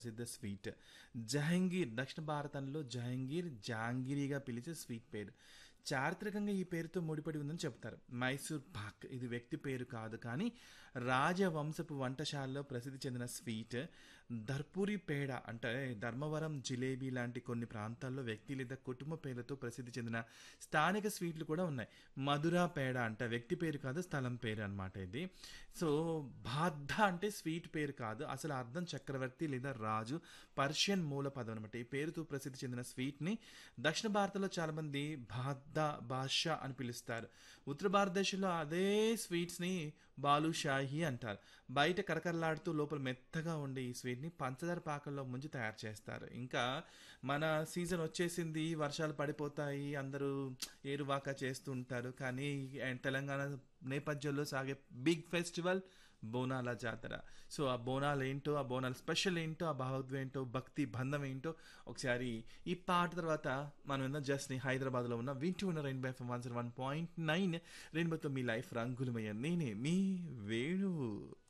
ప్రసిద్ధ స్వీట్ జహంగీర్ దక్షిణ భారతంలో జహంగీర్ జాంగిరీగా పిలిచే స్వీట్ పేరు చారిత్రకంగా ఈ పేరుతో ముడిపడి ఉందని చెప్తారు మైసూర్ పాక్ ఇది వ్యక్తి పేరు కాదు కానీ రాజవంశపు వంటశాలలో ప్రసిద్ధి చెందిన స్వీట్ దర్పూరి పేడ అంటే ధర్మవరం జిలేబీ లాంటి కొన్ని ప్రాంతాల్లో వ్యక్తి లేదా కుటుంబ పేర్లతో ప్రసిద్ధి చెందిన స్థానిక స్వీట్లు కూడా ఉన్నాయి మధురా పేడ అంటే వ్యక్తి పేరు కాదు స్థలం పేరు అనమాట ఇది సో బాద్ద అంటే స్వీట్ పేరు కాదు అసలు అర్థం చక్రవర్తి లేదా రాజు పర్షియన్ మూల పదం అనమాట ఈ పేరుతో ప్రసిద్ధి చెందిన స్వీట్ని దక్షిణ భారతంలో చాలామంది బాద్దా బాషా అని పిలుస్తారు ఉత్తర భారతదేశంలో అదే స్వీట్స్ని బాలుషాహి అంటారు బయట కరకరలాడుతూ లోపల మెత్తగా ఉండే ఈ స్వీట్ని పంచదార పాకంలో ముంచి తయారు చేస్తారు ఇంకా మన సీజన్ వచ్చేసింది వర్షాలు పడిపోతాయి అందరూ ఏరువాక చేస్తూ ఉంటారు కానీ తెలంగాణ నేపథ్యంలో సాగే బిగ్ ఫెస్టివల్ బోనాల జాతర సో ఆ బోనాలు ఏంటో ఆ బోనాల స్పెషల్ ఏంటో ఆ భావోద్వం ఏంటో భక్తి బంధం ఏంటో ఒకసారి ఈ పాట తర్వాత మనం ఉన్న జస్ట్ని హైదరాబాద్లో ఉన్న వింటూ ఉన్న rainbow FM one one point nine రెయిన్బోతో మీ లైఫ్ రంగులమయ్య నేనే మీ వేణువు